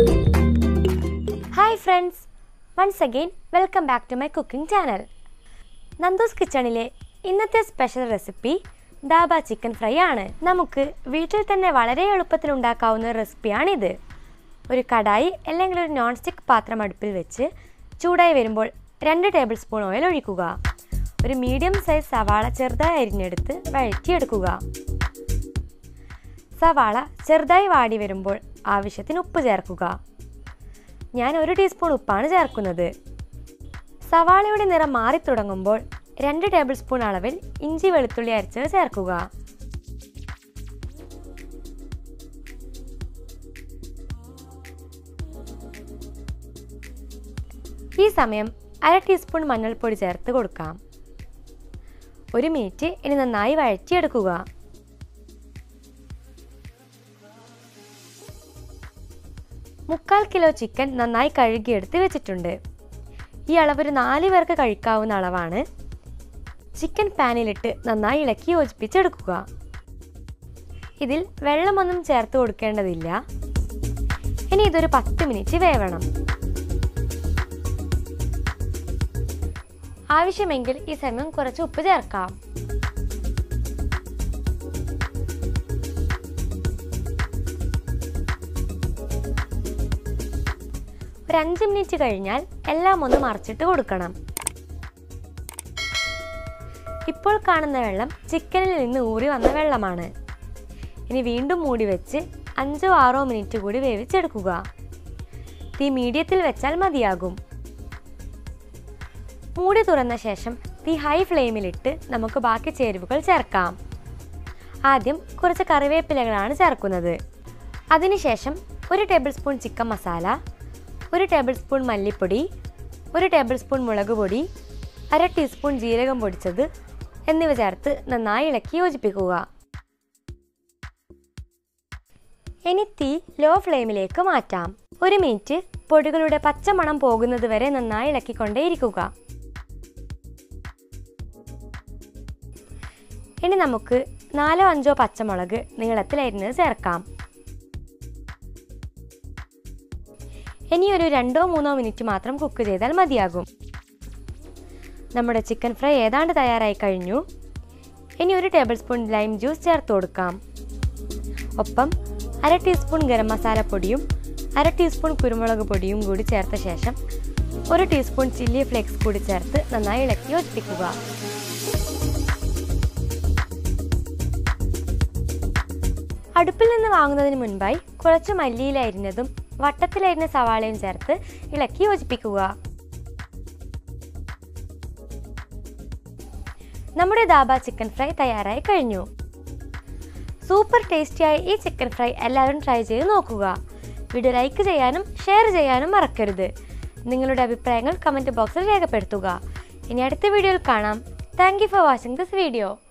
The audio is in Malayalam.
hi friends once again welcome back to my cooking channel Nandu's കിച്ചണിലെ ഇന്നത്തെ special recipe dhaba chicken fry ആണ് നമുക്ക് വീട്ടിൽ തന്നെ വളരെ എളുപ്പത്തിൽ ഉണ്ടാക്കാവുന്ന റെസിപ്പിയാണിത് ഒരു കടായി അല്ലെങ്കിൽ ഒരു നോൺ സ്റ്റിക്ക് പാത്രം അടുപ്പിൽ വെച്ച് ചൂടായി വരുമ്പോൾ രണ്ട് ടേബിൾ സ്പൂൺ ഓയിൽ ഒഴിക്കുക ഒരു മീഡിയം സൈസ് സവാള ചെറുതായി അരിഞ്ഞെടുത്ത് വഴറ്റിയെടുക്കുക സവാള ചെറുതായി വാടി വരുമ്പോൾ ആവശ്യത്തിന് ഉപ്പ് ചേർക്കുക ഞാൻ ഒരു ടീസ്പൂൺ ഉപ്പാണ് ചേർക്കുന്നത് സവാളയുടെ നിറം മാറി തുടങ്ങുമ്പോൾ രണ്ട് ടേബിൾ സ്പൂൺ അളവിൽ ഇഞ്ചി വെളുത്തുള്ളി അരച്ചത് ചേർക്കുക ഈ സമയം അര ടീസ്പൂൺ മഞ്ഞൾപ്പൊടി ചേർത്ത് കൊടുക്കാം ഒരു മിനിറ്റ് ഇനി നന്നായി വഴറ്റിയെടുക്കുക മുക്കാൽ കിലോ ചിക്കൻ നന്നായി കഴുകിയെടുത്ത് വെച്ചിട്ടുണ്ട് ഈ അളവ് ഒരു നാല് പേർക്ക് കഴിക്കാവുന്ന അളവാണ് ചിക്കൻ പാനിലിട്ട് നന്നായി ഇളക്കി യോജിപ്പിച്ചെടുക്കുക ഇതിൽ വെള്ളമൊന്നും ചേർത്ത് കൊടുക്കേണ്ടതില്ല ഇനി ഇതൊരു പത്ത് മിനിറ്റ് വേവണം ആവശ്യമെങ്കിൽ ഈ സമയം കുറച്ച് ഉപ്പ് ചേർക്കാം ഒരു അഞ്ച് മിനിറ്റ് കഴിഞ്ഞാൽ എല്ലാം ഒന്ന് മറിച്ചിട്ട് കൊടുക്കണം ഇപ്പോൾ കാണുന്ന വെള്ളം ചിക്കനിൽ നിന്ന് ഊറി വന്ന വെള്ളമാണ് ഇനി വീണ്ടും മൂടി വെച്ച് അഞ്ചോ ആറോ മിനിറ്റ് കൂടി വേവിച്ചെടുക്കുക തീ മീഡിയത്തിൽ വെച്ചാൽ മതിയാകും മൂടി തുറന്ന ശേഷം തീ ഹൈ ഫ്ലെയിമിലിട്ട് നമുക്ക് ബാക്കി ചേരുവകൾ ചേർക്കാം ആദ്യം കുറച്ച് കറിവേപ്പിലകളാണ് ചേർക്കുന്നത് അതിനുശേഷം ഒരു ടേബിൾ സ്പൂൺ ചിക്കൻ മസാല ഒരു ടേബിൾ സ്പൂൺ മല്ലിപ്പൊടി ഒരു ടേബിൾ സ്പൂൺ മുളക് പൊടി അര ടീസ്പൂൺ ജീരകം പൊടിച്ചത് എന്നിവ ചേർത്ത് നന്നായി ഇളക്കി യോജിപ്പിക്കുക ഇനി തീ ലോ ഫ്ലെയിമിലേക്ക് മാറ്റാം ഒരു മിനിറ്റ് പൊടികളുടെ പച്ചമണം പോകുന്നത് വരെ നന്നായി ഇളക്കിക്കൊണ്ടേയിരിക്കുക ഇനി നമുക്ക് നാലോ അഞ്ചോ പച്ചമുളക് നീളത്തിലരിഞ്ഞത് ചേർക്കാം ഇനി ഒരു രണ്ടോ മൂന്നോ മിനിറ്റ് മാത്രം കുക്ക് ചെയ്താൽ മതിയാകും നമ്മുടെ ചിക്കൻ ഫ്രൈ ഏതാണ്ട് തയ്യാറായി കഴിഞ്ഞു ഇനി ഒരു ടേബിൾ സ്പൂൺ ലൈം ജ്യൂസ് ചേർത്ത് കൊടുക്കാം ഒപ്പം അര ടീസ്പൂൺ ഗരം മസാലപ്പൊടിയും അര ടീസ്പൂൺ കുരുമുളക് പൊടിയും കൂടി ചേർത്ത ശേഷം ഒരു ടീസ്പൂൺ ചില്ലി ഫ്ലേക്സ് കൂടി ചേർത്ത് നന്നായി ഇളക്കി യോജിപ്പിക്കുക അടുപ്പിൽ നിന്ന് വാങ്ങുന്നതിന് മുൻപായി കുറച്ച് മല്ലിയില അരിഞ്ഞതും വട്ടത്തിലരിഞ്ഞ സവാളയും ചേർത്ത് ഇളക്കി യോജിപ്പിക്കുക നമ്മുടെ ദാബ ചിക്കൻ ഫ്രൈ തയ്യാറായി കഴിഞ്ഞു സൂപ്പർ ടേസ്റ്റിയായ ഈ ചിക്കൻ ഫ്രൈ എല്ലാവരും ട്രൈ ചെയ്ത് നോക്കുക വീഡിയോ ലൈക്ക് ചെയ്യാനും ഷെയർ ചെയ്യാനും മറക്കരുത് നിങ്ങളുടെ അഭിപ്രായങ്ങൾ കമൻറ്റ് ബോക്സിൽ രേഖപ്പെടുത്തുക ഇനി അടുത്ത വീഡിയോയിൽ കാണാം thank you for watching this video